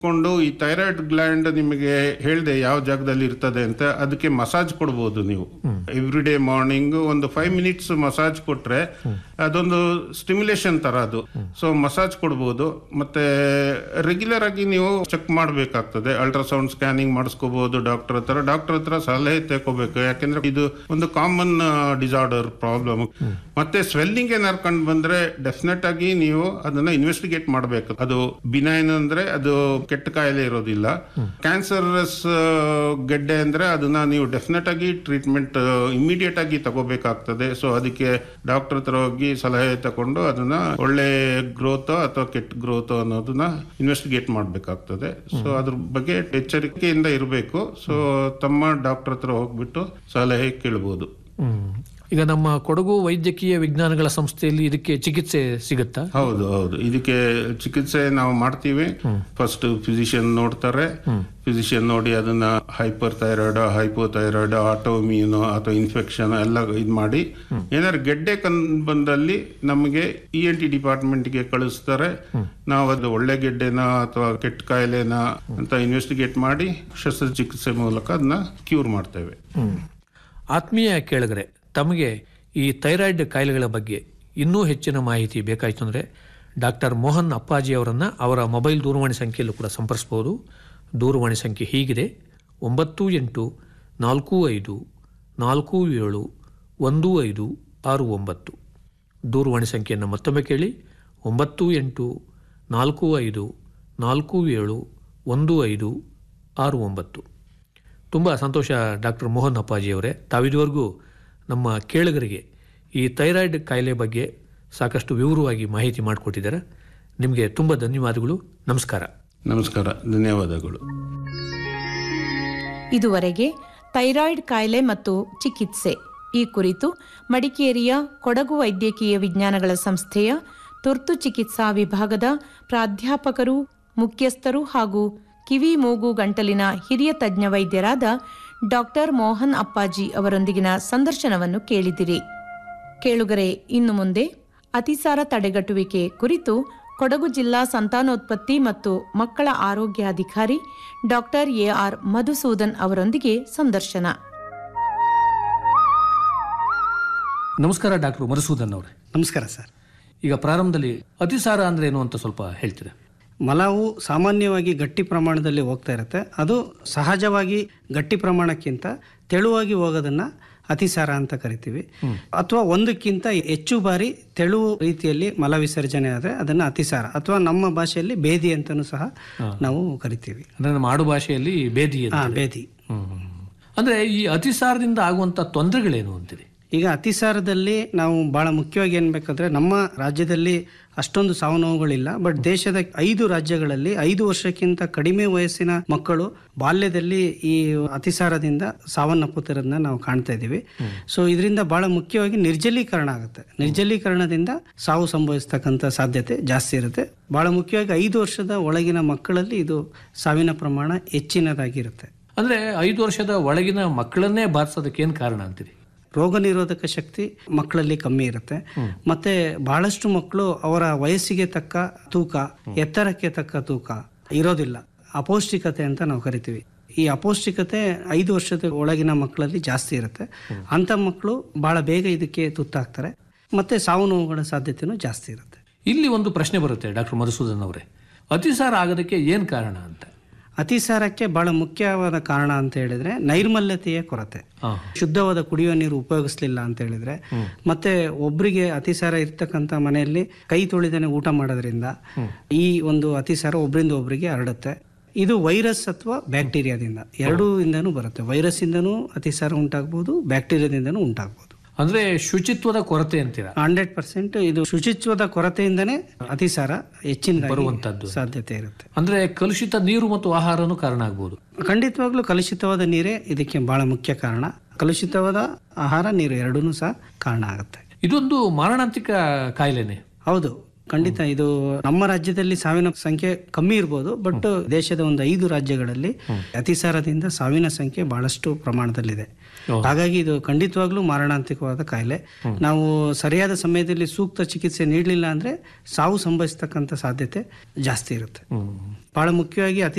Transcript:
ಕೊಂಡು ಈ thyroid gland ನಿಮಗೆ ಹೇಳಿದೆ ಯಾವ ಜಾಗದಲ್ಲಿ ಇರ್ತದೆ ಅಂತ ಅದಕ್ಕೆ ಮಸಾಜ್ ಕೊಡ್ಬೋದು ನೀವು ಎವ್ರಿ ಡೇ ಮಾರ್ನಿಂಗ್ ಒಂದು ಫೈವ್ ಮಿನಿಟ್ಸ್ ಮಸಾಜ್ ಕೊಟ್ರೆ ಅದೊಂದು ಸ್ಟಿಮ್ಯುಲೇಷನ್ ತರ ಅದು ಸೊ ಮಸಾಜ್ ಕೊಡ್ಬೋದು ಮತ್ತೆ ರೆಗ್ಯುಲರ್ ಆಗಿ ನೀವು ಚೆಕ್ ಮಾಡಬೇಕಾಗ್ತದೆ ಅಲ್ಟ್ರಾಸೌಂಡ್ ಸ್ಕ್ಯಾನಿಂಗ್ ಮಾಡಿಸ್ಕೋಬಹುದು ಡಾಕ್ಟರ್ ಹತ್ರ ಡಾಕ್ಟರ್ ಹತ್ರ ಸಲಹೆ ತಗೋಬೇಕು ಯಾಕೆಂದ್ರೆ ಇದು ಒಂದು ಕಾಮನ್ ಡಿಸಾರ್ಡರ್ ಪ್ರಾಬ್ಲಮ್ ಮತ್ತೆ ಸ್ವೆಲ್ಲಿಂಗ್ ಏನಾರು ಕಂಡು ಬಂದ್ರೆ ಡೆಫಿನೆಟ್ ಆಗಿ ನೀವು ಅದನ್ನ ಇನ್ವೆಸ್ಟಿಗೇಟ್ ಮಾಡಬೇಕು ಅದು ಬಿನೈನ್ ಅಂದ್ರೆ ಅದು ಕೆಟ್ಟ ಕಾಯಿಲೆ ಇರೋದಿಲ್ಲ ಕ್ಯಾನ್ಸರಸ್ ಗೆಡ್ಡೆ ಅಂದ್ರೆ ಅದನ್ನ ನೀವು ಡೆಫಿನೆಟ್ ಆಗಿ ಟ್ರೀಟ್ಮೆಂಟ್ ಇಮಿಡಿಯೇಟ್ ಆಗಿ ತಗೋಬೇಕಾಗ್ತದೆ ಸೊ ಅದಕ್ಕೆ ಡಾಕ್ಟರ್ ಹತ್ರ ಹೋಗಿ ಸಲಹೆ ತಗೊಂಡು ಅದನ್ನ ಒಳ್ಳೆ ಗ್ರೋತ್ ಅಥವಾ ಕೆಟ್ಟ ಗ್ರೋತ್ ಅನ್ನೋದನ್ನ ಇನ್ವೆಸ್ಟಿಗೇಟ್ ಮಾಡಬೇಕಾಗ್ತದೆ ಸೊ ಅದ್ರ ಬಗ್ಗೆ ಎಚ್ಚರಿಕೆಯಿಂದ ಇರಬೇಕು ಸೊ ತಮ್ಮ ಡಾಕ್ಟರ್ ಹತ್ರ ಹೋಗ್ಬಿಟ್ಟು ಸಲಹೆ ಕೇಳ್ಬೋದು ಹ್ಮ್. ಈಗ ನಮ್ಮ ಕೊಡಗು ವೈದ್ಯಕೀಯ ವಿಜ್ಞಾನಗಳ ಸಂಸ್ಥೆಯಲ್ಲಿ ಇದಕ್ಕೆ ಚಿಕಿತ್ಸೆ ಸಿಗುತ್ತಾ ಹೌದು ಹೌದು ಇದಕ್ಕೆ ಚಿಕಿತ್ಸೆ ನಾವು ಮಾಡ್ತೀವಿ ಫಸ್ಟ್ ಫಿಸಿಷಿಯನ್ ನೋಡ್ತಾರೆ ಫಿಸಿಷಿಯನ್ ನೋಡಿ ಅದನ್ನ hyperthyroid hypothyroid autoimmune ಅಥವಾ ಇನ್ಫೆಕ್ಷನ್ ಎಲ್ಲ ಇದು ಮಾಡಿ ಏನಾದ್ರು ಗೆಡ್ಡೆ ಕನ್ ಬಂದಲ್ಲಿ ನಮಗೆ ಇ ಎನ್ ಟಿ ಡಿಪಾರ್ಟ್ಮೆಂಟ್ಗೆ ಕಳಿಸ್ತಾರೆ ನಾವು ಅದು ಒಳ್ಳೆ ಗೆಡ್ಡೆನ ಅಥವಾ ಕೆಟ್ಟ ಕಾಯಿಲೆನ ಅಂತ ಇನ್ವೆಸ್ಟಿಗೇಟ್ ಮಾಡಿ ಶಸ್ತ್ರಚಿಕಿತ್ಸೆ ಮೂಲಕ ಅದನ್ನ ಕ್ಯೂರ್ ಮಾಡ್ತೇವೆ ಹ್ಮ್. ಆತ್ಮೀಯ ಕೇಳಿದರೆ ತಮಗೆ ಈ ಥೈರಾಯ್ಡ್ ಕಾಯಿಲೆಗಳ ಬಗ್ಗೆ ಇನ್ನೂ ಹೆಚ್ಚಿನ ಮಾಹಿತಿ ಬೇಕಾಯಿತು ಅಂದರೆ ಡಾಕ್ಟರ್ ಮೋಹನ್ ಅಪ್ಪಾಜಿ ಅವರನ್ನು ಅವರ ಮೊಬೈಲ್ ದೂರವಾಣಿ ಸಂಖ್ಯೆಯಲ್ಲೂ ಕೂಡ ಸಂಪರ್ಸ್ಬೋದು ದೂರವಾಣಿ ಸಂಖ್ಯೆ ಹೀಗಿದೆ ಒಂಬತ್ತು ಎಂಟು ನಾಲ್ಕು ಐದು ನಾಲ್ಕು ಏಳು ಒಂದು ಐದು ಆರು ಒಂಬತ್ತು ದೂರವಾಣಿ ಸಂಖ್ಯೆಯನ್ನು ಮತ್ತೊಮ್ಮೆ ಕೇಳಿ ಒಂಬತ್ತು ಎಂಟು ನಾಲ್ಕು ಐದು ನಾಲ್ಕು ಏಳು ಒಂದು ಐದು ಆರು ಒಂಬತ್ತು ತುಂಬ ಸಂತೋಷ ಡಾಕ್ಟರ್ ಮೋಹನ್ ಅಪ್ಪಾಜಿಯವರೇ ತಾವಿದುವರೆಗೂ ನಮ್ಮ ಕೇಳುಗರಿಗೆ ಈ ಥೈರಾಯ್ಡ್ ಕಾಯಿಲೆ ಬಗ್ಗೆ ಸಾಕಷ್ಟು ವಿವರವಾಗಿ ಮಾಹಿತಿ ಮಾಡಿಕೊಟ್ಟಿದ್ದಾರೆ ನಿಮಗೆ ತುಂಬ ಧನ್ಯವಾದಗಳು ನಮಸ್ಕಾರ ನಮಸ್ಕಾರ ಧನ್ಯವಾದಗಳು ಇದುವರೆಗೆ ಥೈರಾಯ್ಡ್ ಕಾಯಿಲೆ ಮತ್ತು ಚಿಕಿತ್ಸೆ ಈ ಕುರಿತು ಮಡಿಕೇರಿಯ ಕೊಡಗು ವೈದ್ಯಕೀಯ ವಿಜ್ಞಾನಗಳ ಸಂಸ್ಥೆಯ ತುರ್ತು ಚಿಕಿತ್ಸಾ ವಿಭಾಗದ ಪ್ರಾಧ್ಯಾಪಕರು ಮುಖ್ಯಸ್ಥರು ಹಾಗೂ ಕಿವಿ ಮೂಗು ಗಂಟಲಿನ ಹಿರಿಯ ತಜ್ಞ ವೈದ್ಯರಾದ ಡಾಕ್ಟರ್ ಮೋಹನ್ ಅಪ್ಪಾಜಿ ಅವರೊಂದಿಗಿನ ಸಂದರ್ಶನವನ್ನು ಕೇಳಿದಿರಿ ಕೇಳುಗರೆ ಇನ್ನು ಮುಂದೆ ಅತಿಸಾರ ತಡೆಗಟ್ಟುವಿಕೆ ಕುರಿತು ಕೊಡಗು ಜಿಲ್ಲಾ ಸಂತಾನೋತ್ಪತ್ತಿ ಮತ್ತು ಮಕ್ಕಳ ಆರೋಗ್ಯಾಧಿಕಾರಿ ಡಾಕ್ಟರ್ ಎಆರ್ ಮಧುಸೂದನ್ ಅವರೊಂದಿಗೆ ಸಂದರ್ಶನ ನಮಸ್ಕಾರ ಡಾಕ್ಟರ್ ಮಧುಸೂದನ್ ಅವರೇ ನಮಸ್ಕಾರ ಸರ್ ಈಗ ಪ್ರಾರಂಭದಲ್ಲಿ ಅತಿಸಾರ ಅಂದ್ರೆ ಏನು ಅಂತ ಸ್ವಲ್ಪ ಹೇಳ್ತೀರಾ ಮಲವು ಸಾಮಾನ್ಯವಾಗಿ ಗಟ್ಟಿ ಪ್ರಮಾಣದಲ್ಲಿ ಹೋಗ್ತಾ ಇರುತ್ತೆ ಅದು ಸಹಜವಾಗಿ ಗಟ್ಟಿ ಪ್ರಮಾಣಕ್ಕಿಂತ ತೆಳುವಾಗಿ ಹೋಗೋದನ್ನ ಅತಿಸಾರ ಅಂತ ಕರಿತೀವಿ ಅಥವಾ ಒಂದಕ್ಕಿಂತ ಹೆಚ್ಚು ಬಾರಿ ತೆಳು ರೀತಿಯಲ್ಲಿ ಮಲ ವಿಸರ್ಜನೆ ಆದರೆ ಅದನ್ನು ಅತಿಸಾರ ಅಥವಾ ನಮ್ಮ ಭಾಷೆಯಲ್ಲಿ ಬೇದಿ ಅಂತಲೂ ಸಹ ನಾವು ಕರಿತೀವಿ ಅಂದ್ರೆ ನಮ್ಮ ಆಡು ಭಾಷೆಯಲ್ಲಿ ಬೇದಿ ಅಂತ ಹಾ ಬೇದಿ ಹ್ಮ್, ಹ್ಮ್, ಹ್ಮ್. ಅಂದ್ರೆ ಈ ಅತಿಸಾರದಿಂದ ಆಗುವಂತ ತೊಂದರೆಗಳೇನು ಅಂತೀರಿ ಈಗ ಅತಿಸಾರದಲ್ಲಿ ನಾವು ಬಹಳ ಮುಖ್ಯವಾಗಿ ಏನ್ ಬೇಕಂದ್ರೆ ನಮ್ಮ ರಾಜ್ಯದಲ್ಲಿ ಅಷ್ಟೊಂದು ಸಾವು ನೋವುಗಳಿಲ್ಲ ಬಟ್ ದೇಶದ ಐದು ರಾಜ್ಯಗಳಲ್ಲಿ ಐದು ವರ್ಷಕ್ಕಿಂತ ಕಡಿಮೆ ವಯಸ್ಸಿನ ಮಕ್ಕಳು ಬಾಲ್ಯದಲ್ಲಿ ಈ ಅತಿಸಾರದಿಂದ ಸಾವನ್ನಪ್ಪುತ್ತಿರೋದನ್ನ ನಾವು ಕಾಣ್ತಾ ಇದ್ದೀವಿ ಸೊ ಇದರಿಂದ ಬಹಳ ಮುಖ್ಯವಾಗಿ ನಿರ್ಜಲೀಕರಣ ಆಗುತ್ತೆ ನಿರ್ಜಲೀಕರಣದಿಂದ ಸಾವು ಸಂಭವಿಸ್ತಕ್ಕಂಥ ಸಾಧ್ಯತೆ ಜಾಸ್ತಿ ಇರುತ್ತೆ ಬಹಳ ಮುಖ್ಯವಾಗಿ ಐದು ವರ್ಷದ ಒಳಗಿನ ಮಕ್ಕಳಲ್ಲಿ ಇದು ಸಾವಿನ ಪ್ರಮಾಣ ಹೆಚ್ಚಿನದಾಗಿರುತ್ತೆ ಅಂದ್ರೆ ಐದು ವರ್ಷದ ಒಳಗಿನ ಮಕ್ಕಳನ್ನೇ ಬಾರಿಸೋದಕ್ಕೆ ಏನ್ ಕಾರಣ ಅಂತೀರಿ ರೋಗ ನಿರೋಧಕ ಶಕ್ತಿ ಮಕ್ಕಳಲ್ಲಿ ಕಮ್ಮಿ ಇರುತ್ತೆ ಮತ್ತೆ ಬಹಳಷ್ಟು ಮಕ್ಕಳು ಅವರ ವಯಸ್ಸಿಗೆ ತಕ್ಕ ತೂಕ ಎತ್ತರಕ್ಕೆ ತಕ್ಕ ತೂಕ ಇರೋದಿಲ್ಲ ಅಪೌಷ್ಟಿಕತೆ ಅಂತ ನಾವು ಕರಿತೀವಿ ಈ ಅಪೌಷ್ಟಿಕತೆ ಐದು ವರ್ಷದ ಒಳಗಿನ ಮಕ್ಕಳಲ್ಲಿ ಜಾಸ್ತಿ ಇರುತ್ತೆ ಅಂಥ ಮಕ್ಕಳು ಬಹಳ ಬೇಗ ಇದಕ್ಕೆ ತುತ್ತಾಗ್ತಾರೆ ಮತ್ತೆ ಸಾವು ನೋವುಗಳ ಸಾಧ್ಯತೆನೂ ಜಾಸ್ತಿ ಇರುತ್ತೆ ಇಲ್ಲಿ ಒಂದು ಪ್ರಶ್ನೆ ಬರುತ್ತೆ ಡಾಕ್ಟರ್ ಮಧುಸೂದನ್ ಅವರೇ ಅತಿಸಾರ ಆಗೋದಕ್ಕೆ ಏನ್ ಕಾರಣ ಅಂತ ಅತಿಸಾರಕ್ಕೆ ಬಹಳ ಮುಖ್ಯವಾದ ಕಾರಣ ಅಂತ ಹೇಳಿದ್ರೆ ನೈರ್ಮಲ್ಯತೆಯ ಕೊರತೆ ಹಾ. ಶುದ್ಧವಾದ ಕುಡಿಯುವ ನೀರು ಉಪಯೋಗಿಸ್ಲಿಲ್ಲ ಅಂತ ಹೇಳಿದ್ರೆ ಮತ್ತೆ ಒಬ್ರಿಗೆ ಅತಿಸಾರ ಇರ್ತಕ್ಕಂಥ ಮನೆಯಲ್ಲಿ ಕೈ ತೊಳೆದೇನೆ ಊಟ ಮಾಡೋದ್ರಿಂದ ಈ ಒಂದು ಅತಿಸಾರ ಒಬ್ರಿಂದ ಒಬ್ರಿಗೆ ಹರಡುತ್ತೆ ಇದು ವೈರಸ್ ಅಥವಾ ಬ್ಯಾಕ್ಟೀರಿಯಾದಿಂದ ಎರಡೂ ಇಂದನೂ ಬರುತ್ತೆ ವೈರಸ್ ಇಂದನೂ ಅತಿಸಾರ ಉಂಟಾಗ್ಬೋದು ಬ್ಯಾಕ್ಟೀರಿಯಾದಿಂದನೂ ಉಂಟಾಗ್ಬೋದು ಅಂದ್ರೆ ಶುಚಿತ್ವದ ಕೊರತೆ ಅಂತೀರಾ ಹಂಡ್ರೆಡ್ ಪರ್ಸೆಂಟ್ ಇದು ಶುಚಿತ್ವದ ಕೊರತೆಯಿಂದನೇ ಅತಿಸಾರ ಹೆಚ್ಚಿನ ಬರುವಂತದ್ದು. ಸಾಧ್ಯತೆ ಇರುತ್ತೆ ಅಂದ್ರೆ ಕಲುಷಿತ ನೀರು ಮತ್ತು ಆಹಾರನೂ ಕಾರಣ ಆಗ್ಬೋದು ಖಂಡಿತವಾಗ್ಲೂ ಕಲುಷಿತವಾದ ನೀರೇ ಇದಕ್ಕೆ ಬಹಳ ಮುಖ್ಯ ಕಾರಣ ಕಲುಷಿತವಾದ ಆಹಾರ ನೀರು ಎರಡೂ ಸಹ ಕಾರಣ ಆಗುತ್ತೆ ಇದೊಂದು ಮಾರಣಾಂತಿಕ ಕಾಯಿಲೆನೆ ಹೌದು ಖಂಡಿತ ಇದು ನಮ್ಮ ರಾಜ್ಯದಲ್ಲಿ ಸಾವಿನ ಸಂಖ್ಯೆ ಕಮ್ಮಿ ಇರ್ಬೋದು ಬಟ್ ದೇಶದ ಒಂದು ಐದು ರಾಜ್ಯಗಳಲ್ಲಿ ಅತಿಸಾರದಿಂದ ಸಾವಿನ ಸಂಖ್ಯೆ ಬಹಳಷ್ಟು ಪ್ರಮಾಣದಲ್ಲಿದೆ ಹಾಗಾಗಿ ಇದು ಖಂಡಿತವಾಗ್ಲೂ ಮಾರಣಾಂತಿಕವಾದ ಕಾಯಿಲೆ ನಾವು ಸರಿಯಾದ ಸಮಯದಲ್ಲಿ ಸೂಕ್ತ ಚಿಕಿತ್ಸೆ ನೀಡಲಿಲ್ಲ ಅಂದ್ರೆ ಸಾವು ಸಂಭವಿಸ್ತಕ್ಕಂಥ ಸಾಧ್ಯತೆ ಜಾಸ್ತಿ ಇರುತ್ತೆ ಬಹಳ ಮುಖ್ಯವಾಗಿ ಅತಿ